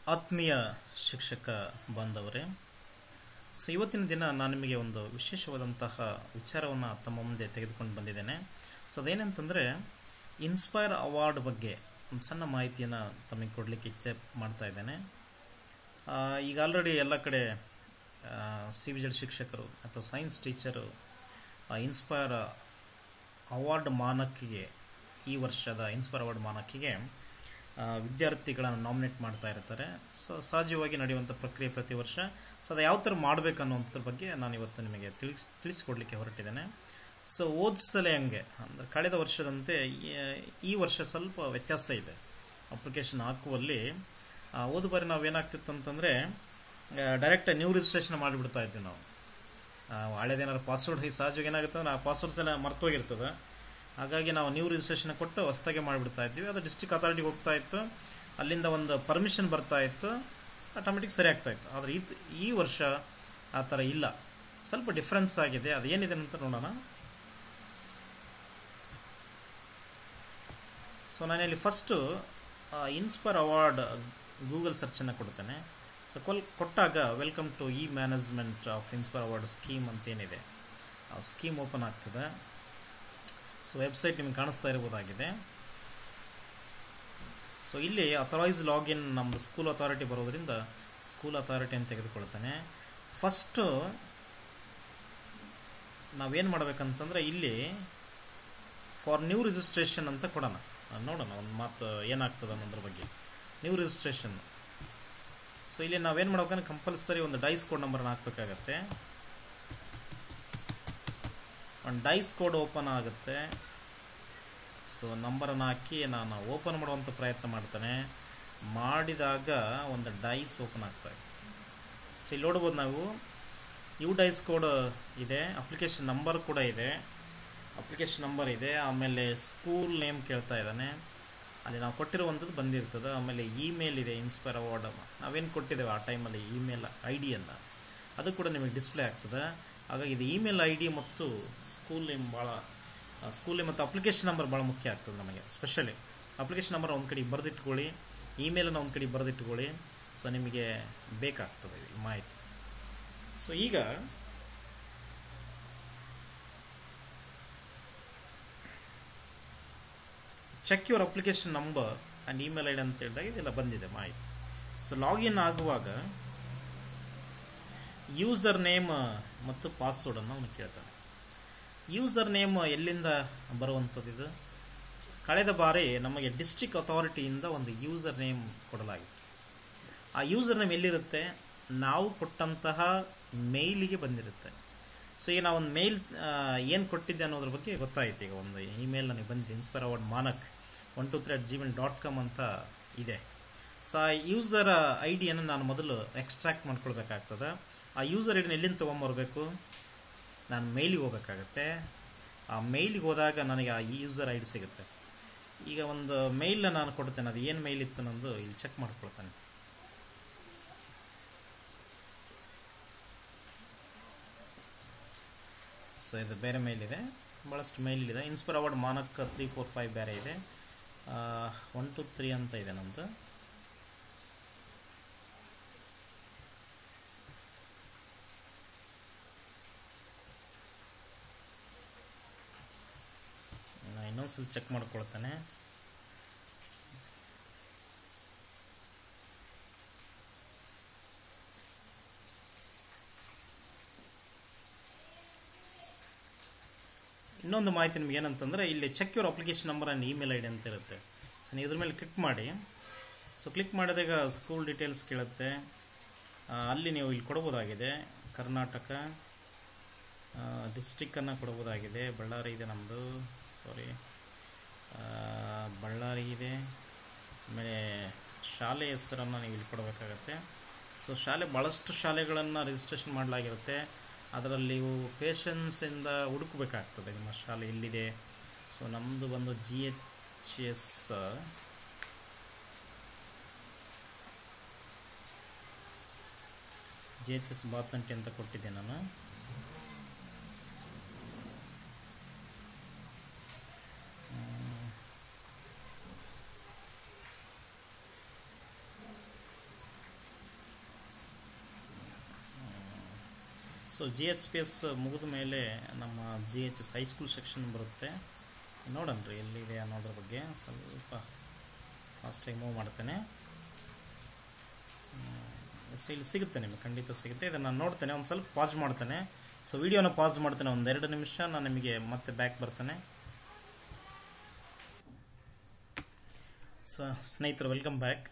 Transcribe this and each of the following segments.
ಆತ್ಮೀಯ ಶಿಕ್ಷಕ ಬಾಂಧವರೇ ಸೊ ಇವತ್ತಿನ ದಿನ ನಾನು ನಿಮಗೆ ಒಂದು ವಿಶೇಷವಾದಂತಹ ವಿಚಾರವನ್ನು ತಮ್ಮ ಮುಂದೆ ತೆಗೆದುಕೊಂಡು ಬಂದಿದ್ದೇನೆ ಸೊ ಅದೇನಂತಂದರೆ ಇನ್ಸ್ಪೈರ್ ಅವಾರ್ಡ್ ಬಗ್ಗೆ ಒಂದು ಸಣ್ಣ ಮಾಹಿತಿಯನ್ನು ತಮಗೆ ಕೊಡಲಿಕ್ಕೆ ಇಚ್ಛೆ ಮಾಡ್ತಾ ಇದ್ದೇನೆ ಆ, ಈಗ ಆಲ್ರೆಡಿ ಎಲ್ಲ ಕಡೆ ಸಿ ವಿ ಜೆಡ್ ಶಿಕ್ಷಕರು ಅಥವಾ ಸೈನ್ಸ್ ಟೀಚರು ಇನ್ಸ್ಪೈರ್ ಅವಾರ್ಡ್ ಮಾನಕ್ಕಿಗೆ ಈ ವರ್ಷದ ಇನ್ಸ್ಪೈರ್ ಅವಾರ್ಡ್ ಮಾನಕ್ಕಿಗೆ ಆ, ವಿದ್ಯಾರ್ಥಿಗಳನ್ನು ನಾಮಿನೇಟ್ ಮಾಡ್ತಾ ಇರ್ತಾರೆ ಸೊ ಸಹಜವಾಗಿ ನಡೆಯುವಂಥ ಪ್ರಕ್ರಿಯೆ ಪ್ರತಿ ವರ್ಷ ಸೊ ಅದು ಯಾವ ಥರ ಮಾಡಬೇಕು ಅನ್ನೋಂಥದ್ರ ಬಗ್ಗೆ ನಾನು ಇವತ್ತು ನಿಮಗೆ ತಿಳಿ ತಿಳಿಸ್ಕೊಡ್ಲಿಕ್ಕೆ ಹೊರಟಿದ್ದೇನೆ ಸೊ ಓದಿಸಲೇ ಹಂಗೆ ಅಂದರೆ ಕಳೆದ ವರ್ಷದಂತೆ ಈ- ಈ ವರ್ಷ ಸ್ವಲ್ಪ ವ್ಯತ್ಯಾಸ ಇದೆ ಅಪ್ಲಿಕೇಶನ್ ಹಾಕುವಲ್ಲಿ ಆ, ಹೋದ ಬಾರಿ ನಾವು ಏನಾಗ್ತಿತ್ತು ಅಂತಂದರೆ ಡೈರೆಕ್ಟ್ ನ್ಯೂ ರಿಜಿಸ್ಟ್ರೇಷನ್ ಮಾಡಿಬಿಡ್ತಾ ಇದ್ವಿ ನಾವು ಆ, ಹಳೇದೇನಾದ್ರು ಪಾಸ್ವರ್ಡ್ ಸಹಜವಾಗಿ ಏನಾಗುತ್ತೆ ಅಂದ್ರೆ ಆ ಪಾಸ್ವರ್ಡ್ಸ್ ಎಲ್ಲ ಮರ್ತೋಗಿರ್ತದೆ ಹಾಗಾಗಿ ನಾವು ನ್ಯೂ ರಿಜಿಸ್ಟ್ರೇಷನ್ ಕೊಟ್ಟು ಹೊಸ್ದಾಗೆ ಮಾಡಿಬಿಡ್ತಾ ಇದ್ವಿ ಅದು ಡಿಸ್ಟಿಕ್ ಅಥಾರಿಟಿಗೆ ಹೋಗ್ತಾ ಇತ್ತು ಅಲ್ಲಿಂದ ಒಂದು ಪರ್ಮಿಷನ್ ಬರ್ತಾ ಇತ್ತು ಆಟೋಮೆಟಿಕ್ ಸರಿ ಆಗ್ತಾ ಇತ್ತು ಆದರೆ ಈ ಈ ವರ್ಷ ಆ ಥರ ಇಲ್ಲ ಸ್ವಲ್ಪ ಡಿಫ್ರೆನ್ಸ್ ಆಗಿದೆ ಅದು ಏನಿದೆ ಅಂತ ನೋಡೋಣ ಸೊ ನಾನಿಲ್ಲಿ ಫಸ್ಟು ಇನ್ಸ್ಪೈರ್ ಅವಾರ್ಡ್ ಗೂಗಲ್ ಸರ್ಚನ್ನು ಕೊಡ್ತೇನೆ ಸೊ ಕೊಲ್ ಕೊಟ್ಟಾಗ welcome to E management of inspire award scheme ಅಂತ ಏನಿದೆ ಆ ಸ್ಕೀಮ್ ಓಪನ್ ಆಗ್ತದೆ ಸೊ ವೆಬ್ಸೈಟ್ ನಿಮ್ಗೆ ಕಾಣಿಸ್ತಾ ಇರ್ಬೋದಾಗಿದೆ ಸೊ ಇಲ್ಲಿ ಅಥರೈಸ್ ಲಾಗಿನ್ ನಮ್ಮದು ಸ್ಕೂಲ್ ಅಥಾರಿಟಿ ಬರೋದ್ರಿಂದ ಸ್ಕೂಲ್ ಅಥಾರಿಟಿ ಅಂತ ತೆಗೆದುಕೊಳ್ತೇನೆ ಫಸ್ಟು ನಾವೇನು ಮಾಡ್ಬೇಕಂತಂದರೆ ಇಲ್ಲಿ ಫಾರ್ ನ್ಯೂ ರಿಜಿಸ್ಟ್ರೇಷನ್ ಅಂತ ಕೊಡೋಣ ಆ, ನೋಡೋಣ ಒಂದು ಮಾತು ಏನಾಗ್ತದೆ ಅನ್ನೋದ್ರ ಬಗ್ಗೆ ನ್ಯೂ ರಿಜಿಸ್ಟ್ರೇಷನ್ ಸೊ ಇಲ್ಲಿ ನಾವೇನು ಮಾಡ್ಬೇಕಂದ್ರೆ ಕಂಪಲ್ಸರಿ ಒಂದು ಡೈಸ್ ಕೋಡ್ ನಂಬರ್ನ ಹಾಕಬೇಕಾಗತ್ತೆ ಒಂದು ಡೈಸ್ ಕೋಡ್ ಓಪನ್ ಆಗುತ್ತೆ ಸೊ ನಂಬರನ್ನು ಹಾಕಿ ನಾನು ಓಪನ್ ಮಾಡುವಂಥ ಪ್ರಯತ್ನ ಮಾಡ್ತೇನೆ ಮಾಡಿದಾಗ ಒಂದು ಡೈಸ್ ಓಪನ್ ಆಗ್ತಾ ಇದೆ ಸೊ ಇಲ್ಲಿ ನೋಡ್ಬೋದು ನಾವು ಯು ಡೈಸ್ ಕೋಡ್ ಇದೆ ಅಪ್ಲಿಕೇಶನ್ ನಂಬರ್ ಕೂಡ ಇದೆ ಅಪ್ಲಿಕೇಶನ್ ನಂಬರ್ ಇದೆ ಆಮೇಲೆ ಸ್ಕೂಲ್ ನೇಮ್ ಕೇಳ್ತಾ ಇದ್ದಾನೆ ಅಲ್ಲಿ ನಾವು ಕೊಟ್ಟಿರುವಂಥದ್ದು ಬಂದಿರ್ತದೆ ಆಮೇಲೆ ಇಮೇಲ್ ಇದೆ ಇನ್ಸ್ಪೈರ್ ಅವಾರ್ಡ್ ನಾವೇನು ಕೊಟ್ಟಿದ್ದೇವೆ ಆ ಟೈಮಲ್ಲಿ ಇಮೇಲ್ ಐ ಡಿಯನ್ನು ಅದು ಕೂಡ ನಿಮಗೆ ಡಿಸ್ಪ್ಲೇ ಆಗ್ತದೆ ಹಾಗಾಗಿ ಇದು ಇಮೇಲ್ ಐ ಡಿ ಮತ್ತು ಸ್ಕೂಲ್ ನೇಮ್ ಭಾಳ ಸ್ಕೂಲ್ ನೇಮ್ ಮತ್ತು ಅಪ್ಲಿಕೇಶನ್ ನಂಬರ್ ಭಾಳ ಮುಖ್ಯ ಆಗ್ತದೆ ನಮಗೆ ಸ್ಪೆಷಲಿ ಅಪ್ಲಿಕೇಶನ್ ನಂಬರ್ ಒಂದು ಕಡೆ ಬರೆದಿಟ್ಕೊಳ್ಳಿ ಇಮೇಲನ್ನು ಒಂದು ಕಡೆ ಬರೆದಿಟ್ಕೊಳ್ಳಿ ಸೊ ನಿಮಗೆ ಬೇಕಾಗ್ತದೆ ಈ ಮಾಹಿತಿ ಸೊ ಈಗ check your application number and email I D ಅಂತ ಹೇಳಿದಾಗ ಇದೆಲ್ಲ ಬಂದಿದೆ ಮಾಹಿತಿ ಸೊ ಲಾಗಿನ್ ಆಗುವಾಗ ಯೂಸರ್ ನೇಮ್ ಮತ್ತು ಪಾಸ್ವರ್ಡನ್ನು ಅವನು ಕೇಳ್ತಾನೆ ಯೂಸರ್ ನೇಮ್ ಎಲ್ಲಿಂದ ಬರುವಂಥದ್ದು ಇದು ಕಳೆದ ಬಾರಿ ನಮಗೆ ಡಿಸ್ಟ್ರಿಕ್ಟ್ ಅಥಾರಿಟಿಯಿಂದ ಒಂದು ಯೂಸರ್ ನೇಮ್ ಕೊಡಲಾಗಿತ್ತು ಆ ಯೂಸರ್ ನೇಮ್ ಎಲ್ಲಿರುತ್ತೆ ನಾವು ಕೊಟ್ಟಂತಹ ಮೇಯ್ಲಿಗೆ ಬಂದಿರುತ್ತೆ ಸೊ ಈಗ ನಾವು ಒಂದು ಮೇಲ್ ಏನು ಕೊಟ್ಟಿದ್ದೆ ಅನ್ನೋದ್ರ ಬಗ್ಗೆ ಗೊತ್ತಾಯ್ತು ಈಗ ಒಂದು ಇಮೇಲ್ ನನಗೆ ಬಂದಿದೆ inspire award Manak one two three at Gmail dot com ಅಂತ ಇದೆ ಸೊ ಆ ಯೂಸರ್ ಐ ಡಿಯನ್ನು ನಾನು ಮೊದಲು ಎಕ್ಸ್ಟ್ರಾಕ್ಟ್ ಮಾಡ್ಕೊಳ್ಬೇಕಾಗ್ತದೆ ಆ ಯೂಸರ್ ಐ ಡಿನ ಎಲ್ಲಿಂದ ತೊಗೊಂಬರ್ಬೇಕು ನಾನು ಮೇಲಿಗೆ ಹೋಗ್ಬೇಕಾಗತ್ತೆ ಆ ಮೇಲಿಗೆ ಹೋದಾಗ ನನಗೆ ಆ ಯೂಸರ್ ಐ ಡಿ ಸಿಗುತ್ತೆ ಈಗ ಒಂದು ಮೇಲ್ನ ನಾನು ಕೊಡ್ತೇನೆ ಅದು ಏನು ಮೇಲ್ ಇತ್ತು ನಂದು ಇಲ್ಲಿ ಚೆಕ್ ಮಾಡ್ಕೊಳ್ತಾನೆ ಸೊ ಇದು ಬೇರೆ ಮೇಲ್ ಇದೆ ಭಾಳಷ್ಟು ಮೇಲ್ ಇದೆ inspire award Manak three four five ಬೇರೆ ಇದೆ ಒನ್ ಟು ತ್ರೀ ಅಂತ ಇದೆ ನಮ್ಮದು ನಾನು ಇನ್ನೊಂದ್ಸಲ ಚೆಕ್ ಮಾಡ್ಕೊಳ್ತೇನೆ ಇನ್ನೊಂದು ಮಾಹಿತಿ ನಿಮ್ಗೆ ಏನಂತಂದರೆ ಇಲ್ಲಿ check your application number and email I D ಅಂತ ಇರುತ್ತೆ ಸೊ ನೀವು ಇದ್ರ ಮೇಲೆ ಕ್ಲಿಕ್ ಮಾಡಿ ಸೊ ಕ್ಲಿಕ್ ಮಾಡಿದಾಗ ಸ್ಕೂಲ್ ಡೀಟೇಲ್ಸ್ ಕೇಳುತ್ತೆ ಆ, ಅಲ್ಲಿ ನೀವು ಇಲ್ಲಿ ಕೊಡ್ಬೋದಾಗಿದೆ ಕರ್ನಾಟಕ ಡಿಸ್ಟಿಕ್ಕನ್ನು ಕೊಡ್ಬೋದಾಗಿದೆ ಬಳ್ಳಾರಿ ಇದೆ ನಮ್ಮದು ಸಾರಿ ಬಳ್ಳಾರಿ ಇದೆ ಆಮೇಲೆ ಶಾಲೆ ಹೆಸರನ್ನು ನೀವು ಇಲ್ಲಿ ಕೊಡಬೇಕಾಗತ್ತೆ ಸೊ ಶಾಲೆ ಭಾಳಷ್ಟು ಶಾಲೆಗಳನ್ನು ರಿಜಿಸ್ಟ್ರೇಷನ್ ಮಾಡಲಾಗಿರುತ್ತೆ ಅದರಲ್ಲಿ ನೀವು ಪೇಷನ್ಸಿಂದ ಹುಡುಕಬೇಕಾಗ್ತದೆ ನಿಮ್ಮ ಶಾಲೆ ಎಲ್ಲಿದೆ ಸೊ ನಮ್ಮದು ಬಂದು G H S G H S Batnatti ಅಂತ ಕೊಟ್ಟಿದ್ದೆ ನಾನು so G H P S ಮುಗಿದ ಮೇಲೆ ನಮ್ಮ G H S high school section ಬರುತ್ತೆ ನೋಡೋಣ ರೀ ಎಲ್ಲಿದೆ ಅನ್ನೋದ್ರ ಬಗ್ಗೆ ಸ್ವಲ್ಪ ಫಾಸ್ಟಾಗಿ ಮೂವ್ ಮಾಡ್ತೇನೆ ಸೊ ಇಲ್ಲಿ ಸಿಗುತ್ತೆ ನಿಮಗೆ ಖಂಡಿತ ಸಿಗುತ್ತೆ ಇದನ್ನು ನಾನು ನೋಡ್ತೇನೆ ಒಂದು ಸ್ವಲ್ಪ ಪಾಸ್ ಮಾಡ್ತೇನೆ ಸೊ ವಿಡಿಯೋನ ಪಾಸ್ ಮಾಡ್ತೇನೆ ಒಂದು ಎರಡು ನಿಮಿಷ ನಾನು ನಿಮಗೆ ಮತ್ತೆ ಬ್ಯಾಕ್ ಬರ್ತೇನೆ ಸೊ ಸ್ನೇಹಿತರು ವೆಲ್ಕಮ್ ಬ್ಯಾಕ್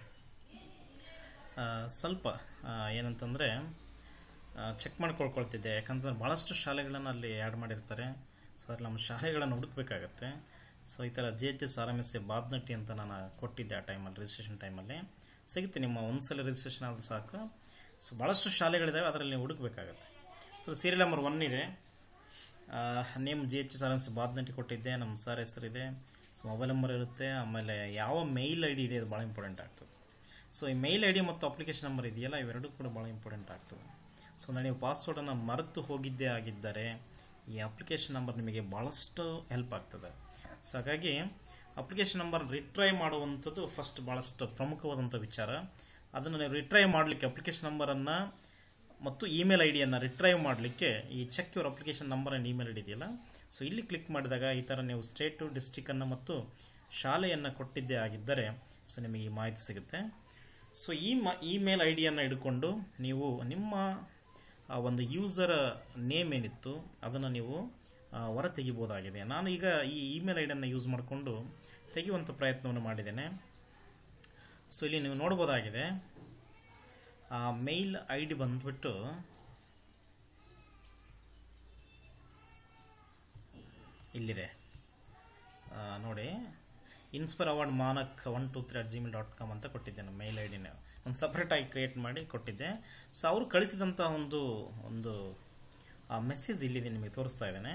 ಸ್ವಲ್ಪ ಏನಂತಂದರೆ ಚೆಕ್ ಮಾಡ್ಕೊಳ್ಕೊಳ್ತಿದ್ದೆ ಯಾಕಂತಂದ್ರೆ ಭಾಳಷ್ಟು ಶಾಲೆಗಳನ್ನು ಅಲ್ಲಿ ಆ್ಯಡ್ ಮಾಡಿರ್ತಾರೆ ಸೊ ಅದ್ರಲ್ಲಿ ನಮ್ಮ ಶಾಲೆಗಳನ್ನು ಹುಡುಕ್ಬೇಕಾಗತ್ತೆ ಸೊ ಈ ಥರ G H S R M S A Badnatti ಅಂತ ನಾನು ಕೊಟ್ಟಿದ್ದೆ ಆ ಟೈಮಲ್ಲಿ ರಿಜಿಸ್ಟ್ರೇಷನ್ ಟೈಮಲ್ಲಿ ಸಿಗುತ್ತೆ ನಿಮ್ಮ ಒಂದು ಸಲ ರಿಜಿಸ್ಟ್ರೇಷನ್ ಆದರೂ ಸಾಕು ಸೊ ಭಾಳಷ್ಟು ಶಾಲೆಗಳಿದ್ದಾವೆ ಅದರಲ್ಲಿ ನೀವು ಹುಡುಕ್ಬೇಕಾಗತ್ತೆ ಸೊ ಸೀರಿಯಲ್ ನಂಬರ್ ಒನ್ ಇದೆ name G H S R M S Badnatti ಕೊಟ್ಟಿದ್ದೆ ನಮ್ಮ ಸರ್ ಹೆಸರಿದೆ ಸೊ ಮೊಬೈಲ್ ನಂಬರ್ ಇರುತ್ತೆ ಆಮೇಲೆ ಯಾವ ಮೇಲ್ ಐ ಡಿ ಇದೆ ಅದು ಭಾಳ ಇಂಪಾರ್ಟೆಂಟ್ ಆಗ್ತದೆ ಸೊ ಈ ಮೇಲ್ ಐ ಡಿ ಮತ್ತು ಅಪ್ಲಿಕೇಶನ್ ನಂಬರ್ ಇದೆಯಲ್ಲ ಇವೆರಡೂ ಕೂಡ ಭಾಳ ಇಂಪಾರ್ಟೆಂಟ್ ಆಗ್ತದೆ ಸೊ ನಾನು ನೀವು ಪಾಸ್ವರ್ಡನ್ನು ಮರೆತು ಹೋಗಿದ್ದೇ ಆಗಿದ್ದರೆ ಈ ಅಪ್ಲಿಕೇಶನ್ ನಂಬರ್ ನಿಮಗೆ ಭಾಳಷ್ಟು ಹೆಲ್ಪ್ ಆಗ್ತದೆ ಸೊ ಹಾಗಾಗಿ ಅಪ್ಲಿಕೇಶನ್ ನಂಬರ್ ರಿಟ್ರೈ ಮಾಡುವಂಥದ್ದು ಫಸ್ಟ್ ಭಾಳಷ್ಟು ಪ್ರಮುಖವಾದಂಥ ವಿಚಾರ ಅದನ್ನು ನೀವು ರಿಟ್ರೈ ಮಾಡಲಿಕ್ಕೆ ಅಪ್ಲಿಕೇಶನ್ ನಂಬರನ್ನು ಮತ್ತು ಇಮೇಲ್ ಐ ಡಿಯನ್ನು ರಿಟ್ರೈವ್ ಮಾಡಲಿಕ್ಕೆ ಈ check your application number and email I D ಇದೆಯಲ್ಲ ಸೊ ಇಲ್ಲಿ ಕ್ಲಿಕ್ ಮಾಡಿದಾಗ ಈ ಥರ ನೀವು ಸ್ಟೇಟು ಡಿಸ್ಟಿಕನ್ನು ಮತ್ತು ಶಾಲೆಯನ್ನು ಕೊಟ್ಟಿದ್ದೇ ಆಗಿದ್ದರೆ ಸೊ ನಿಮಗೆ ಈ ಮಾಹಿತಿ ಸಿಗುತ್ತೆ ಸೊ ಈ ಮ ಇಮೇಲ್ ಐ ಡಿಯನ್ನು ಹಿಡ್ಕೊಂಡು ನೀವು ನಿಮ್ಮ ಒಂದು ಯೂಸರ್ ನೇಮ್ ಏನಿತ್ತು ಅದನ್ನು ನೀವು ಹೊರ ತೆಗಿಬೋದಾಗಿದೆ ನಾನು ಈಗ ಈ ಇಮೇಲ್ ಐ ಡಿಯನ್ನು ಯೂಸ್ ಮಾಡಿಕೊಂಡು ತೆಗೆಯುವಂಥ ಪ್ರಯತ್ನವನ್ನು ಮಾಡಿದ್ದೇನೆ ಸೊ ಇಲ್ಲಿ ನೀವು ನೋಡ್ಬೋದಾಗಿದೆ ಆ ಮೇಲ್ ಐ ಡಿ ಬಂದ್ಬಿಟ್ಟು ಇಲ್ಲಿದೆ ನೋಡಿ inspire award Manak one two three at Gmail dot com ಅಂತ ಕೊಟ್ಟಿದ್ದೆ ನಾನು ಮೇಲ್ ಐ ಡಿನ ಒಂದು ಸಪ್ರೇಟಾಗಿ ಕ್ರಿಯೇಟ್ ಮಾಡಿ ಕೊಟ್ಟಿದ್ದೆ ಸೊ ಅವರು ಕಳಿಸಿದಂಥ ಒಂದು ಒಂದು ಆ ಮೆಸೇಜ್ ಇಲ್ಲಿದೆ ನಿಮಗೆ ತೋರಿಸ್ತಾ ಇದ್ದೇನೆ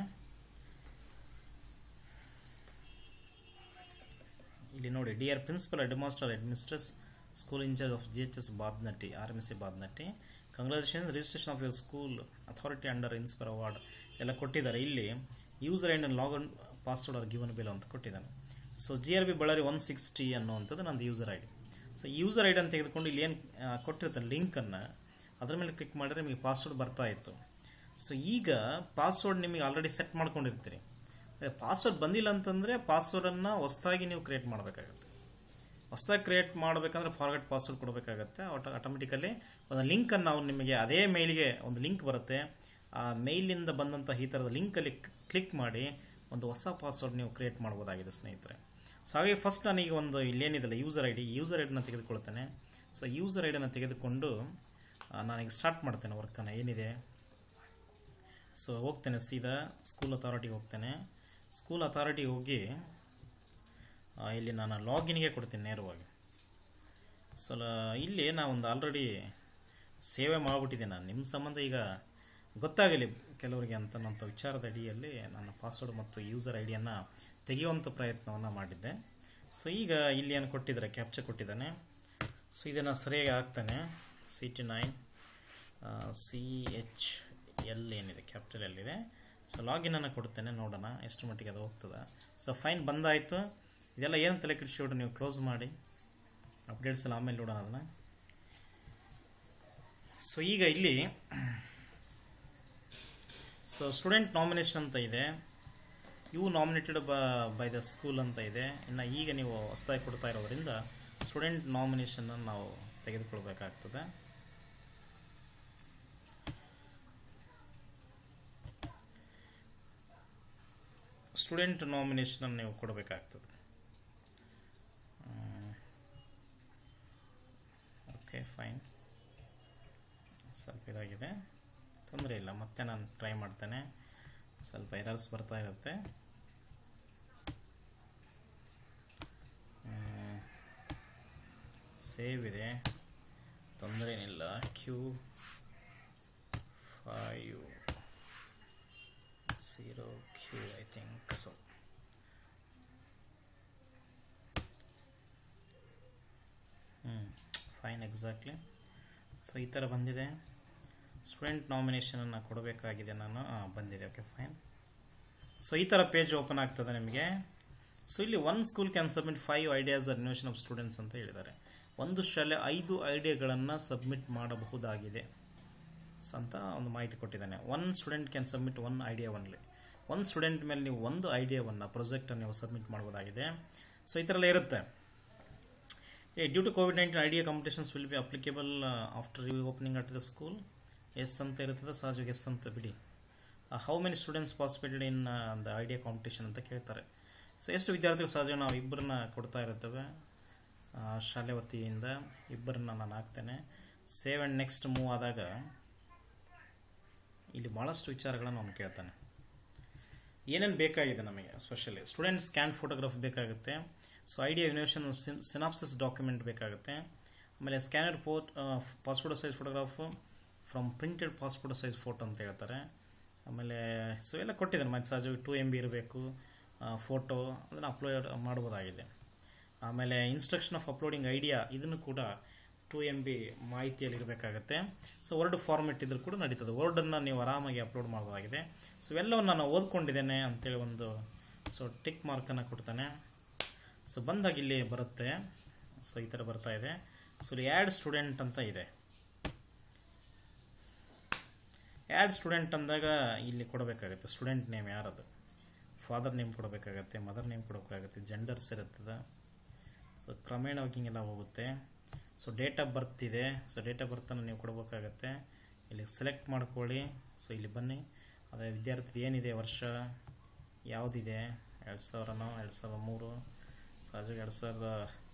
ಇಲ್ಲಿ ನೋಡಿ dear principal head master administrators school in charge of G H S Badnatti R M S C Badnatti congratulation registration of your school authority under inspire award ಎಲ್ಲ ಕೊಟ್ಟಿದ್ದಾರೆ ಇಲ್ಲಿ user and login password are given below ಅಂತ ಕೊಟ್ಟಿದ್ದಾನೆ so G R B Ballari one sixty ಅನ್ನುವಂಥದ್ದು ನಂದು user I D so user I D ಅಂತ ತೆಗೆದುಕೊಂಡು ಇಲ್ಲಿ ಏನು ಕೊಟ್ಟಿರ್ತಾರೆ ಲಿಂಕನ್ನು ಅದ್ರ ಮೇಲೆ ಕ್ಲಿಕ್ ಮಾಡಿದ್ರೆ ನಿಮಗೆ ಪಾಸ್ವರ್ಡ್ ಬರ್ತಾ ಇತ್ತು ಸೊ ಈಗ ಪಾಸ್ವರ್ಡ್ ನಿಮಗೆ ಆಲ್ರೆಡಿ ಸೆಟ್ ಮಾಡ್ಕೊಂಡಿರ್ತೀರಿ ಪಾಸ್ವರ್ಡ್ ಬಂದಿಲ್ಲ ಅಂತಂದರೆ ಪಾಸ್ವರ್ಡನ್ನು ಹೊಸದಾಗಿ ನೀವು ಕ್ರಿಯೇಟ್ ಮಾಡಬೇಕಾಗತ್ತೆ ಹೊಸದಾಗಿ ಕ್ರಿಯೇಟ್ ಮಾಡಬೇಕಂದ್ರೆ ಫಾರ್ಗೆಟ್ ಪಾಸ್ವರ್ಡ್ ಕೊಡಬೇಕಾಗತ್ತೆ ಆಟೋ ಆಟೋಮೆಟಿಕಲಿ ಒಂದು ಲಿಂಕನ್ನು ನಾವು ನಿಮಗೆ ಅದೇ ಮೇಲಿಗೆ ಒಂದು ಲಿಂಕ್ ಬರುತ್ತೆ ಆ ಮೇಲಿಂದ ಬಂದಂಥ ಈ ಥರದ ಲಿಂಕಲ್ಲಿ ಕ್ಲಿಕ್ ಮಾಡಿ ಒಂದು ಹೊಸ ಪಾಸ್ವರ್ಡ್ ನೀವು ಕ್ರಿಯೇಟ್ ಮಾಡ್ಬೋದಾಗಿದೆ ಸ್ನೇಹಿತರೆ ಸೊ ಹಾಗೆ ಫಸ್ಟ್ ನಾನೀಗ ಒಂದು ಇಲ್ಲೇನಿದೆಲ್ಲ user I D user I ಡಿನ ತೆಗೆದುಕೊಳ್ತೇನೆ ಸೊ ಯೂಸರ್ ಐ ಡಿನ ತೆಗೆದುಕೊಂಡು ನಾನೀಗ ಸ್ಟಾರ್ಟ್ ಮಾಡ್ತೇನೆ ವರ್ಕನ್ನು ಏನಿದೆ ಸೊ ಹೋಗ್ತೇನೆ ಸೀದಾ ಸ್ಕೂಲ್ ಅಥಾರಿಟಿಗೆ ಹೋಗ್ತೇನೆ ಸ್ಕೂಲ್ ಅಥಾರಿಟಿಗೆ ಹೋಗಿ ಇಲ್ಲಿ ನಾನು ಲಾಗಿನ್ಗೆ ಕೊಡ್ತೀನಿ ನೇರವಾಗಿ ಸೊ ಇಲ್ಲಿ ನಾ ಒಂದು ಆಲ್ರೆಡಿ ಸೇವೆ ಮಾಡಿಬಿಟ್ಟಿದ್ದೆ ನಾನು ನಿಮ್ಮ ಸಂಬಂಧ ಈಗ ಗೊತ್ತಾಗಲಿ ಕೆಲವರಿಗೆ ಅಂತ ನನ್ನ ವಿಚಾರದ ಅಡಿಯಲ್ಲಿ ನನ್ನ ಪಾಸ್ವರ್ಡ್ ಮತ್ತು ಯೂಸರ್ ಐ ಡಿಯನ್ನು ತೆಗೆಯುವಂಥ ಪ್ರಯತ್ನವನ್ನು ಮಾಡಿದ್ದೆ ಸೊ ಈಗ ಇಲ್ಲಿ ಏನು ಕೊಟ್ಟಿದ್ದಾರೆ ಕ್ಯಾಪ್ಚರ್ ಕೊಟ್ಟಿದ್ದಾನೆ ಸೊ ಇದನ್ನು ಸರಿಯಾಗಿ ಹಾಕ್ತಾನೆ C T nine C H L ಏನಿದೆ ಕ್ಯಾಪಿಟಲ್ ಎಲ್ಲಿದೆ ಸೊ ಲಾಗಿನನ್ನು ಕೊಡ್ತೇನೆ ನೋಡೋಣ ಎಷ್ಟು ಮಟ್ಟಿಗೆ ಅದು ಹೋಗ್ತದೆ ಸೊ ಫೈನ್ ಬಂದಾಯಿತು ಇದೆಲ್ಲ ಏನು ತಲೆ ಕೆಡಿಸ್ಬಿಟ್ಟು ನೀವು ಕ್ಲೋಸ್ ಮಾಡಿ ಅಪ್ಡೇಟ್ಸ್ ಎಲ್ಲ ಆಮೇಲೆ ನೋಡೋಣ ಅದನ್ನು ಸೊ ಈಗ ಇಲ್ಲಿ ಸೊ ಸ್ಟೂಡೆಂಟ್ ನಾಮಿನೇಷನ್ ಅಂತ ಇದೆ you nominated by the school ಅಂತ ಇದೆ ಇನ್ನು ಈಗ ನೀವು ಹೊಸದಾಗಿ ಕೊಡ್ತಾ ಇರೋದ್ರಿಂದ ಸ್ಟೂಡೆಂಟ್ ನಾಮಿನೇಷನನ್ನು ನಾವು ತೆಗೆದುಕೊಳ್ಬೇಕಾಗ್ತದೆ ಸ್ಟೂಡೆಂಟ್ ನಾಮಿನೇಷನನ್ನು ನೀವು ಕೊಡಬೇಕಾಗ್ತದೆ ಓಕೆ ಫೈನ್ ಸ್ವಲ್ಪ ಇದಾಗಿದೆ ತೊಂದರೆ ಇಲ್ಲ ಮತ್ತೆ ನಾನು ಟ್ರೈ ಮಾಡ್ತೇನೆ ಸ್ವಲ್ಪ ಎರರ್ಸ್ ಬರ್ತಾ ಇರುತ್ತೆ ಸೇವ್ ಇದೆ ತೊಂದರೆ ಏನಿಲ್ಲ Q five zero q i think so hmm fine exactly so ಈ ಥರ ಬಂದಿದೆ ಸ್ಟೂಡೆಂಟ್ ನಾಮಿನೇಷನನ್ನು ಕೊಡಬೇಕಾಗಿದೆ ನಾನು ಬಂದಿದೆ ಓಕೆ ಫೈನ್ ಸೊ ಈ ಥರ ಪೇಜ್ ಓಪನ್ ಆಗ್ತದೆ ನಿಮಗೆ ಸೊ ಇಲ್ಲಿ one school can submit five ideas admission of students ಅಂತ ಹೇಳಿದ್ದಾರೆ ಒಂದು ಶಾಲೆ ಐದು ಐಡಿಯಾಗಳನ್ನು ಸಬ್ಮಿಟ್ ಮಾಡಬಹುದಾಗಿದೆ ಅಂತ ಒಂದು ಮಾಹಿತಿ ಕೊಟ್ಟಿದ್ದಾನೆ one student can submit one idea only ಒಂದು ಸ್ಟೂಡೆಂಟ್ ಮೇಲೆ ನೀವು ಒಂದು ಐಡಿಯಾವನ್ನು ಪ್ರಾಜೆಕ್ಟನ್ನು ನೀವು ಸಬ್ಮಿಟ್ ಮಾಡ್ಬೋದಾಗಿದೆ ಸೊ ಈ ಥರ ಎಲ್ಲ ಇರುತ್ತೆ due to COVID nineteen idea competitions will be applicable after reopening at the school yes ಅಂತ ಇರ್ತದೆ ಸಹಜವಾಗಿ ಎಸ್ ಅಂತ ಬಿಡಿ how many students possibility in the idea competition ಅಂತ ಕೇಳ್ತಾರೆ ಸೊ ಎಷ್ಟು ವಿದ್ಯಾರ್ಥಿಗಳು ಸಹಜ ನಾವು ಇಬ್ಬರನ್ನ ಕೊಡ್ತಾ ಇರ್ತೇವೆ ಆ, ಶಾಲೆ ವತಿಯಿಂದ ಇಬ್ಬರನ್ನ ನಾನು ಹಾಕ್ತೇನೆ ಸೇವ್ ಆ್ಯಂಡ್ ನೆಕ್ಸ್ಟ್ ಮೂವ್ ಆದಾಗ ಇಲ್ಲಿ ಭಾಳಷ್ಟು ವಿಚಾರಗಳನ್ನು ಅವನು ಕೇಳ್ತಾನೆ ಏನೇನು ಬೇಕಾಗಿದೆ ನಮಗೆ ಸ್ಪೆಷಲಿ ಸ್ಟೂಡೆಂಟ್ ಸ್ಕ್ಯಾನ್ ಫೋಟೋಗ್ರಾಫ್ ಬೇಕಾಗುತ್ತೆ so idea innovation synopsis document ಬೇಕಾಗುತ್ತೆ ಆಮೇಲೆ scanner photo passport size photograph from printed passport size photo ಅಂತ ಹೇಳ್ತಾರೆ ಆಮೇಲೆ ಸೊ ಎಲ್ಲ ಕೊಟ್ಟಿದ್ದಾನೆ ಮತ್ತೆ ಸಹಜವಾಗಿ ಟೂ ಎಮ್ ಬಿ ಇರಬೇಕು ಫೋಟೋ ಅದನ್ನು ಅಪ್ಲೋಡ್ ಮಾಡ್ಬೋದಾಗಿದೆ ಆಮೇಲೆ ಇನ್ಸ್ಟ್ರಕ್ಷನ್ ಆಫ್ ಅಪ್ಲೋಡಿಂಗ್ ಐಡಿಯಾ ಇದನ್ನು ಕೂಡ ಟೂ ಎಮ್ ಬಿ ಮಾಹಿತಿಯಲ್ಲಿ ಇರಬೇಕಾಗತ್ತೆ ಸೊ ವರ್ಡ್ ಫಾರ್ಮೆಟ್ ಇದ್ರೂ ಕೂಡ ನಡೀತದೆ ವರ್ಡನ್ನು ನೀವು ಆರಾಮಾಗಿ ಅಪ್ಲೋಡ್ ಮಾಡಬಹುದಾಗಿದೆ ಸೊ ಎಲ್ಲವನ್ನು ನಾನು ಓದ್ಕೊಂಡಿದ್ದೇನೆ ಅಂತೇಳಿ ಒಂದು ಸೊ ಟಿಕ್ ಮಾರ್ಕನ್ನು ಕೊಡ್ತಾನೆ ಸೊ ಬಂದಾಗ ಇಲ್ಲಿ ಬರುತ್ತೆ ಸೊ ಈ ಥರ ಬರ್ತಾ ಇದೆ ಸೊ ಇಲ್ಲಿ ಆ್ಯಡ್ ಸ್ಟೂಡೆಂಟ್ ಅಂತ ಇದೆ ಆ್ಯಡ್ ಸ್ಟೂಡೆಂಟ್ ಅಂದಾಗ ಇಲ್ಲಿ ಕೊಡಬೇಕಾಗುತ್ತೆ ಸ್ಟೂಡೆಂಟ್ ನೇಮ್ ಯಾರದು ಫಾದರ್ ನೇಮ್ ಕೊಡಬೇಕಾಗತ್ತೆ ಮದರ್ ನೇಮ್ ಕೊಡಬೇಕಾಗತ್ತೆ ಜೆಂಡರ್ಸ್ ಇರುತ್ತದೆ ಸೊ ಕ್ರಮೇಣವಾಗಿ ಹಿಂಗೆಲ್ಲ ಹೋಗುತ್ತೆ ಸೊ ಡೇಟ್ ಆಫ್ ಬರ್ತ್ ಇದೆ ಸೊ ಡೇಟ್ ಆಫ್ ಬರ್ತನ್ನು ನೀವು ಕೊಡಬೇಕಾಗತ್ತೆ ಇಲ್ಲಿ ಸೆಲೆಕ್ಟ್ ಮಾಡ್ಕೊಳ್ಳಿ ಸೊ ಇಲ್ಲಿ ಬನ್ನಿ ಅದೇ ವಿದ್ಯಾರ್ಥಿ ಏನಿದೆ ವರ್ಷ ಯಾವುದಿದೆ ಎರಡು ಸಾವಿರನೋ ಎರಡು ಸಾವಿರದ ಮೂರು ಸಹಜವಾಗಿ ಎರಡು ಸಾವಿರದ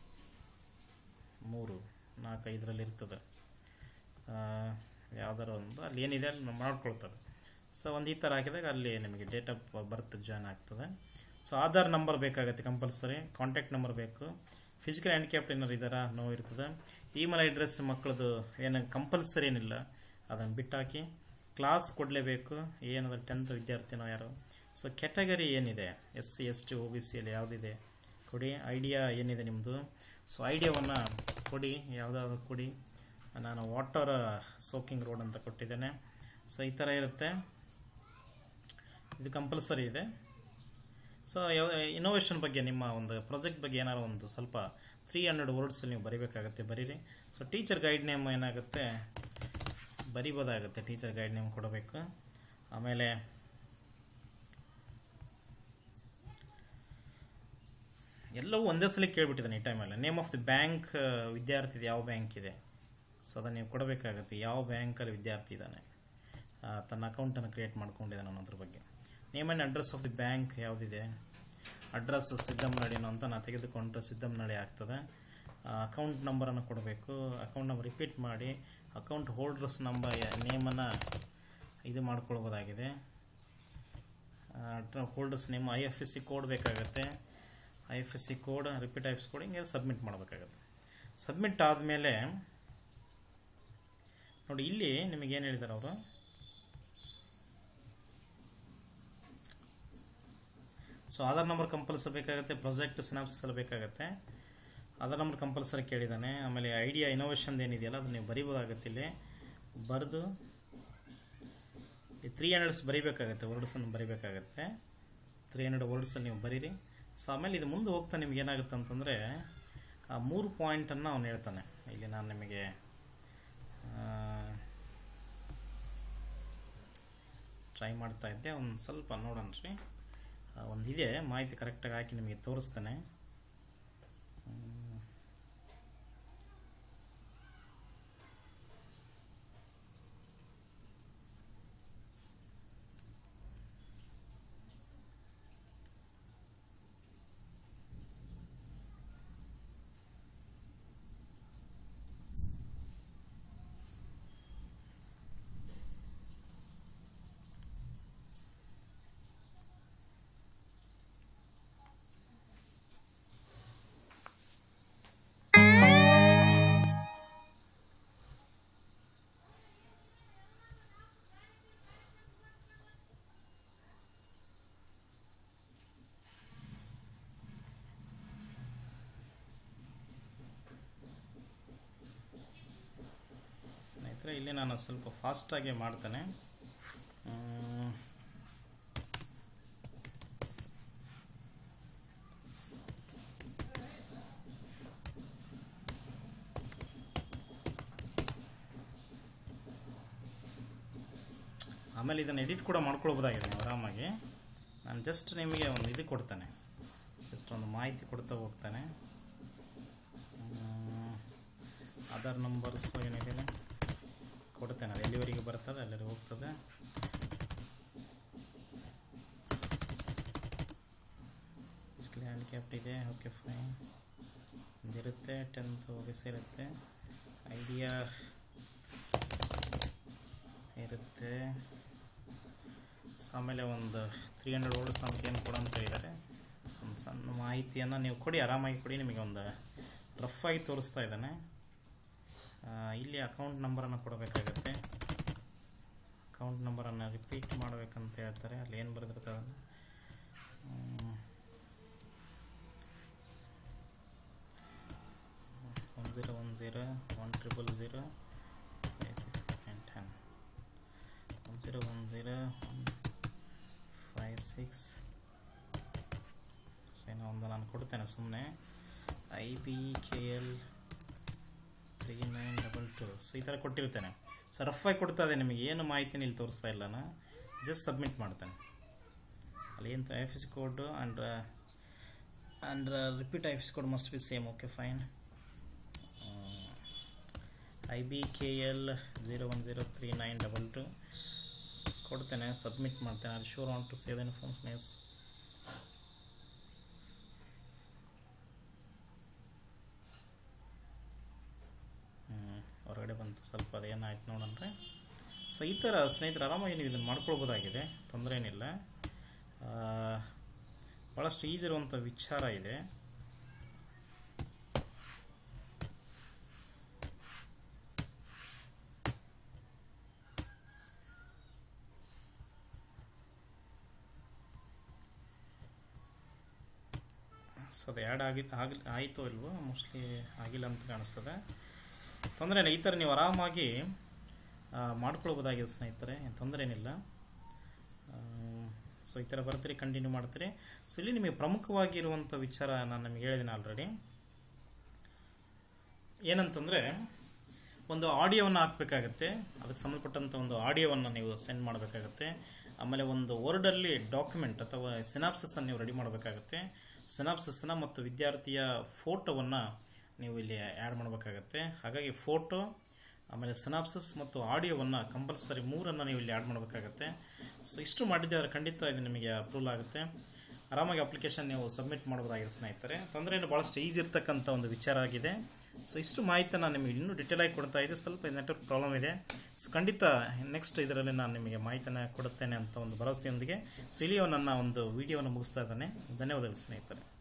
ಮೂರು ನಾಲ್ಕು ಐದರಲ್ಲಿ ಇರ್ತದೆ ಯಾವ್ದಾರು ಒಂದು ಅಲ್ಲಿ ಏನಿದೆ ಅಲ್ಲಿ ನಾವು ಮಾಡ್ಕೊಳ್ತದೆ ಸೊ ಒಂದು ಈ ಥರ ಹಾಕಿದಾಗ ಅಲ್ಲಿ ನಿಮಗೆ ಡೇಟ್ ಆಫ್ ಬರ್ತ್ ಜಾಯ್ನ್ ಆಗ್ತದೆ ಸೊ ಆಧಾರ್ ನಂಬರ್ ಬೇಕಾಗುತ್ತೆ ಕಂಪಲ್ಸರಿ ಕಾಂಟ್ಯಾಕ್ಟ್ ನಂಬರ್ ಬೇಕು ಫಿಸಿಕಲ್ ಹ್ಯಾಂಡಿಕ್ಯಾಪ್ಟ್ ಏನಾರು ಇದ್ದಾರಾ ನೋ ಇರ್ತದೆ ಇಮೇಲ್ ಅಡ್ರೆಸ್ ಮಕ್ಕಳದು ಏನು ಕಂಪಲ್ಸರಿ ಏನಿಲ್ಲ ಅದನ್ನು ಬಿಟ್ಟಾಕಿ ಕ್ಲಾಸ್ ಕೊಡಲೇಬೇಕು ಏನದ ಟೆಂತ್ ವಿದ್ಯಾರ್ಥಿನೋ ಯಾರು ಸೊ ಕ್ಯಾಟಗರಿ ಏನಿದೆ S C S T O B ಸಿಯಲ್ಲಿ ಯಾವುದಿದೆ ಕೊಡಿ ಐಡಿಯಾ ಏನಿದೆ ನಿಮ್ಮದು ಸೊ ಐಡಿಯಾವನ್ನು ಕೊಡಿ ಯಾವುದಾದ್ರು ಕೊಡಿ ನಾನು ವಾಟರ್ ಸೋಕಿಂಗ್ ರೋಡ್ ಅಂತ ಕೊಟ್ಟಿದ್ದೇನೆ ಸೊ ಈ ಥರ ಇರುತ್ತೆ ಇದು ಕಂಪಲ್ಸರಿ ಇದೆ ಸೊ ಇನೋವೇಷನ್ ಬಗ್ಗೆ ನಿಮ್ಮ ಒಂದು ಪ್ರಾಜೆಕ್ಟ್ ಬಗ್ಗೆ ಏನಾರು ಒಂದು ಸ್ವಲ್ಪ ತ್ರೀ ಹಂಡ್ರೆಡ್ ವರ್ಡ್ಸಲ್ಲಿ ನೀವು ಬರಿಬೇಕಾಗತ್ತೆ ಬರೀರಿ ಸೊ ಟೀಚರ್ ಗೈಡ್ ನೇಮ್ ಏನಾಗುತ್ತೆ ಬರಿಬೋದಾಗುತ್ತೆ ಟೀಚರ್ ಗೈಡ್ ನೇಮ್ ಕೊಡಬೇಕು ಆಮೇಲೆ ಎಲ್ಲವೂ ಒಂದೇ ಸಲ ಕೇಳ್ಬಿಟ್ಟಿದ್ದಾನೆ ಈ ಟೈಮಲ್ಲಿ ನೇಮ್ ಆಫ್ ದಿ ಬ್ಯಾಂಕ್ ವಿದ್ಯಾರ್ಥಿದು ಯಾವ ಬ್ಯಾಂಕ್ ಇದೆ ಸೊ ಅದನ್ನು ನೀವು ಕೊಡಬೇಕಾಗುತ್ತೆ ಯಾವ ಬ್ಯಾಂಕಲ್ಲಿ ವಿದ್ಯಾರ್ಥಿ ಇದ್ದಾನೆ ಆ, ತನ್ನ ಅಕೌಂಟನ್ನು ಕ್ರಿಯೇಟ್ ಮಾಡ್ಕೊಂಡಿದ್ದಾನೆ ಅನ್ನೋದ್ರ ಬಗ್ಗೆ name and address of the bank ಯಾವುದಿದೆ ಅಡ್ರೆಸ್ ಸಿದ್ದಮ್ಮನಳ್ಳಿನೋ ಅಂತ ನಾನು ತೆಗೆದುಕೊಂಡ್ರೆ ಸಿದ್ದಮ್ಮನಳ್ಳಿ ಆಗ್ತದೆ ಅಕೌಂಟ್ ನಂಬರನ್ನು ಕೊಡಬೇಕು ಅಕೌಂಟ್ ನಂಬರ್ ರಿಪೀಟ್ ಮಾಡಿ ಅಕೌಂಟ್ ಹೋಲ್ಡರ್ಸ್ ನಂಬರ್ ನೇಮನ್ನು ಇದು ಮಾಡ್ಕೊಳ್ಬೋದಾಗಿದೆ holders name I F S C code ಬೇಕಾಗುತ್ತೆ I F S C code repeat I F code ಹಿಂಗೆ ಸಬ್ಮಿಟ್ ಮಾಡಬೇಕಾಗುತ್ತೆ ಸಬ್ಮಿಟ್ ಆದಮೇಲೆ ನೋಡಿ ಇಲ್ಲಿ ನಿಮಗೆ ಏನು ಹೇಳಿದ್ದಾರೆ ಅವರು ಸೊ ಆಧಾರ್ ನಂಬರ್ ಕಂಪಲ್ಸರಿ ಬೇಕಾಗುತ್ತೆ ಪ್ರಾಜೆಕ್ಟ್ ಸಿನಾಪ್ಸಲ್ಲಿ ಬೇಕಾಗುತ್ತೆ ಆಧಾರ್ ನಂಬರ್ ಕಂಪಲ್ಸರಿ ಕೇಳಿದ್ದಾನೆ ಆಮೇಲೆ ಐಡಿಯಾ ಇನೋವೇಷನ್ ಏನಿದೆಯಲ್ಲ ಅದನ್ನ ನೀವು ಬರಿಬೋದಾಗುತ್ತೆ ಇಲ್ಲಿ ಬರೆದು ಈ ತ್ರೀ ಹಂಡ್ರೆಡ್ಸ್ ಬರಿಬೇಕಾಗತ್ತೆ ವರ್ಡ್ಸನ್ನು ಬರಿಬೇಕಾಗತ್ತೆ ತ್ರೀ ಹಂಡ್ರೆಡ್ ವರ್ಡ್ಸನ್ನು ನೀವು ಬರೀರಿ ಸೊ ಆಮೇಲೆ ಇದು ಮುಂದೆ ಹೋಗ್ತಾ ನಿಮ್ಗೆ ಏನಾಗುತ್ತೆ ಅಂತಂದರೆ ಆ ಮೂರು ಪಾಯಿಂಟನ್ನು ಅವನು ಹೇಳ್ತಾನೆ ಇಲ್ಲಿ ನಾನು ನಿಮಗೆ ಟ್ರೈ ಮಾಡ್ತಾ ಇದ್ದೆ ಒಂದು ಸ್ವಲ್ಪ ನೋಡೋಣ ರೀ ಒಂದು ಇದೆ ಮಾಹಿತಿ ಕರೆಕ್ಟಾಗಿ ಹಾಕಿ ನಿಮಗೆ ತೋರಿಸ್ತೇನೆ ಹ್ಮ್. ಸ್ನೇಹಿತರೆ ಇಲ್ಲಿ ನಾನು ಸ್ವಲ್ಪ ಫಾಸ್ಟಾಗಿ ಮಾಡ್ತೇನೆ ಹ್ಮ್. ಆಮೇಲೆ ಇದನ್ನು ಎಡಿಟ್ ಕೂಡ ಮಾಡ್ಕೊಳ್ಬೋದಾಗಿದೆ ನೀವು ಆರಾಮಾಗಿ ನಾನು ಜಸ್ಟ್ ನಿಮಗೆ ಒಂದು ಇದು ಕೊಡ್ತೇನೆ ಜಸ್ಟ್ ಒಂದು ಮಾಹಿತಿ ಕೊಡ್ತಾ ಹೋಗ್ತಾನೆ ಹ್ಮ್, ಆಧಾರ್ ನಂಬರ್ಸ್ ಏನಿದೆ ಕೊಡ್ತೇನೆ ಅದು ಎಲ್ಲಿವರೆಗೆ ಬರ್ತದೆ ಅಲ್ಲಿವರೆಗೆ ಹೋಗ್ತದೆ ಫಿಸಿಕಲಿ ಹ್ಯಾಂಡಿಕ್ಯಾಪ್ಟ್ ಇದೆ ಓಕೆ ಫೈನ್ ಒಂದಿರುತ್ತೆ ಟೆಂತ್ ಓಬಿಸಿ ಇರುತ್ತೆ ಐಡಿಯಾ ಇರುತ್ತೆ ಸೊ ಆಮೇಲೆ ಒಂದು ತ್ರೀ ಹಂಡ್ರೆಡ್ ಓಲ್ಡ್ ಸಂಖ್ಯೆಯನ್ನು ಕೊಡು ಅಂತ ಹೇಳಿದ್ದಾರೆ ಸೊ ಒಂದು ಸಣ್ಣ ಮಾಹಿತಿಯನ್ನು ನೀವು ಕೊಡಿ ಆರಾಮಾಗಿ ಕೊಡಿ ನಿಮಗೆ ಒಂದು ರಫ್ ಆಗಿ ತೋರಿಸ್ತಾ ಇದ್ದಾನೆ ಆ, ಇಲ್ಲಿ ಅಕೌಂಟ್ ನಂಬರನ್ನು ಕೊಡಬೇಕಾಗತ್ತೆ ಅಕೌಂಟ್ ನಂಬರನ್ನು ರಿಪೀಟ್ ಮಾಡಬೇಕಂತ ಹೇಳ್ತಾರೆ ಅಲ್ಲಿ ಏನು ಬರೆದಿರ್ತದೆ ಅದನ್ನು one zero one zero one triple zero five six nine ten one zero one zero one five six ಏನೋ ಒಂದು ನಾನು ಕೊಡ್ತೇನೆ ಸುಮ್ಮನೆ I B K L three nine double two so ಈ ಥರ ಕೊಟ್ಟಿರ್ತೇನೆ ಸೊ ರಫಾಗಿ ಕೊಡ್ತಾ ಇದೆ ನಿಮಗೆ ಏನು ಮಾಹಿತಿನ ಇಲ್ಲಿ ತೋರಿಸ್ತಾ ಇಲ್ಲ ನಾನು ಜಸ್ಟ್ ಸಬ್ಮಿಟ್ ಮಾಡ್ತೇನೆ ಅಲ್ಲಿ ಏನು I F S code and and repeat I F S code must be same okay fine I B K L zero one zero three nine double two ಕೊಡ್ತೇನೆ ಸಬ್ಮಿಟ್ ಮಾಡ್ತೇನೆ ಅದು sure on to save information yes ಹೊರಗಡೆ ಬಂತು ಸ್ವಲ್ಪ ಅದೇನಾಯ್ತು ನೋಡಂದ್ರೆ so ಈ ಥರ ಸ್ನೇಹಿತರು ಆರಾಮಾಗಿ ನೀವು ಇದನ್ನು ಮಾಡ್ಕೊಳ್ಬೋದಾಗಿದೆ ತೊಂದರೆ ಏನಿಲ್ಲ ಆ, ಭಾಳಷ್ಟು ಈಸಿ ಇರುವಂಥ ವಿಚಾರ ಇದೆ ಸೊ ಅದು ಆ್ಯಡ್ ಆಗಿ ಆಗಿ ಆಯಿತೋ ಇಲ್ವೋ ಮೋಸ್ಟ್ಲಿ ಆಗಿಲ್ಲ ಅಂತ ಕಾಣಿಸ್ತದೆ ತೊಂದರೆ ಇಲ್ಲ ಈ ಥರ ನೀವು ಆರಾಮಾಗಿ ಆ, ಮಾಡ್ಕೊಳ್ಬೋದಾಗಿದೆ ಸ್ನೇಹಿತರೆ ಏನು ತೊಂದರೆ ಏನಿಲ್ಲ ಸೊ ಈ ಥರ ಬರ್ತೀರಿ ಕಂಟಿನ್ಯೂ ಮಾಡ್ತೀರಿ ಸೊ ಇಲ್ಲಿ ನಿಮಗೆ ಪ್ರಮುಖವಾಗಿರುವಂಥ ವಿಚಾರ ನಾನು ನಿಮಗೆ ಹೇಳಿದ್ದೀನಿ ಆಲ್ರೆಡಿ ಏನಂತಂದರೆ ಒಂದು ಆಡಿಯೋವನ್ನು ಹಾಕಬೇಕಾಗತ್ತೆ ಅದಕ್ಕೆ ಸಂಬಂಧಪಟ್ಟಂಥ ಒಂದು ಆಡಿಯೋವನ್ನು ನೀವು ಸೆಂಡ್ ಮಾಡಬೇಕಾಗತ್ತೆ ಆಮೇಲೆ ಒಂದು ವರ್ಡಲ್ಲಿ ಡಾಕ್ಯುಮೆಂಟ್ ಅಥವಾ ಸಿನಾಪ್ಸಸ್ಸನ್ನು ನೀವು ರೆಡಿ ಮಾಡಬೇಕಾಗತ್ತೆ ಸಿನಾಪ್ಸಸ್ನ ಮತ್ತು ವಿದ್ಯಾರ್ಥಿಯ ಫೋಟೋವನ್ನು ನೀವು ಇಲ್ಲಿ ಆ್ಯಡ್ ಮಾಡಬೇಕಾಗತ್ತೆ ಹಾಗಾಗಿ ಫೋಟೋ ಆಮೇಲೆ ಸಿನಾಪ್ಸಸ್ ಮತ್ತು ಆಡಿಯೋವನ್ನು ಕಂಪಲ್ಸರಿ ಮೂರನ್ನು ನೀವು ಇಲ್ಲಿ ಆ್ಯಡ್ ಮಾಡಬೇಕಾಗತ್ತೆ ಸೊ ಇಷ್ಟು ಮಾಡಿದ್ದರೆ ಖಂಡಿತ ಇದು ನಿಮಗೆ ಅಪ್ರೂವಲ್ ಆಗುತ್ತೆ ಆರಾಮಾಗಿ ಅಪ್ಲಿಕೇಶನ್ ನೀವು ಸಬ್ಮಿಟ್ ಮಾಡ್ಬೋದಾಗಿದೆ ಸ್ನೇಹಿತರೆ ತೊಂದರೆ ಏನು ಭಾಳಷ್ಟು ಈಸಿ ಇರ್ತಕ್ಕಂಥ ಒಂದು ವಿಚಾರ ಆಗಿದೆ ಸೊ ಇಷ್ಟು ಮಾಹಿತಿ ನಾನು ನಿಮಗೆ ಇನ್ನೂ ಡಿಟೇಲ್ ಆಗಿ ಕೊಡ್ತಾ ಇದೆ ಸ್ವಲ್ಪ ನೆಟ್ವರ್ಕ್ ಪ್ರಾಬ್ಲಮ್ ಇದೆ ಸೊ ಖಂಡಿತ ನೆಕ್ಸ್ಟ್ ಇದರಲ್ಲಿ ನಾನು ನಿಮಗೆ ಮಾಹಿತಿಯನ್ನು ಕೊಡುತ್ತೇನೆ ಅಂತ ಒಂದು ಭರವಸೆಯೊಂದಿಗೆ ಸೊ ಇಲ್ಲಿಯೋ ನನ್ನ ಒಂದು ವಿಡಿಯೋವನ್ನು ಮುಗಿಸ್ತಾ ಇದ್ದಾನೆ ಧನ್ಯವಾದಗಳು ಸ್ನೇಹಿತರೆ